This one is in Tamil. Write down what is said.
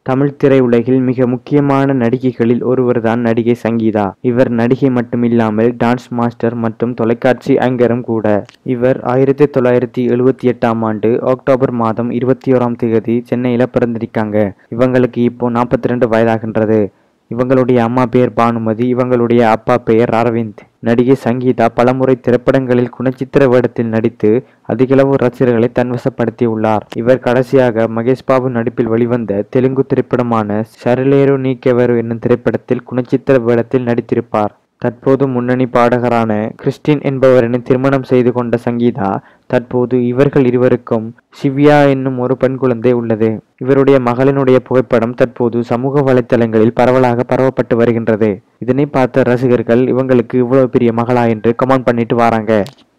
தமிழ் திரையுலகில் மிக முக்கியமான நடிகைகளில் ஒருவர்தான் நடிகை சங்கீதா இவர் நடிகை மட்டுமில்லாமல் டான்ஸ் மாஸ்டர் மற்றும் தொலைக்காட்சி ஆங்கரும் கூட இவர் ஆயிரத்தி தொள்ளாயிரத்தி எழுவத்தி எட்டாம் ஆண்டு அக்டோபர் மாதம் இருபத்தி ஓராம் தேதி சென்னையில பிறந்திருக்காங்க இவங்களுக்கு இப்போ நாற்பத்தி ரெண்டு வயதாகின்றது இவங்களுடைய அம்மா பெயர் பானுமதி இவங்களுடைய அப்பா பெயர் அரவிந்த் நடிகை சங்கீதா பலமுறை திரைப்படங்களில் குணச்சித்திர வேடத்தில் நடித்து அதிகளவு ரசிகர்களை தன்வசப்படுத்தியுள்ளார் இவர் கடைசியாக மகேஷ் பாபு நடிப்பில் வெளிவந்த தெலுங்கு திரைப்படமான சரலேரு நீக்கெவரு என்னும் திரைப்படத்தில் குணச்சித்திர வேடத்தில் நடித்திருப்பார் தற்போது முன்னணி பாடகரான கிறிஸ்டின் என்பவரினை திருமணம் செய்து கொண்ட சங்கீதா தற்போது இவர்கள் இருவருக்கும் சிவ்யா என்னும் ஒரு பெண் குழந்தை உள்ளது இவருடைய மகளினுடைய புகைப்படம் தற்போது சமூக வலைத்தளங்களில் பரவலாக பரவப்பட்டு வருகின்றது இதனை பார்த்த ரசிகர்கள் இவங்களுக்கு இவ்வளவு பெரிய மகளா என்று கமெண்ட் பண்ணிட்டு வராங்க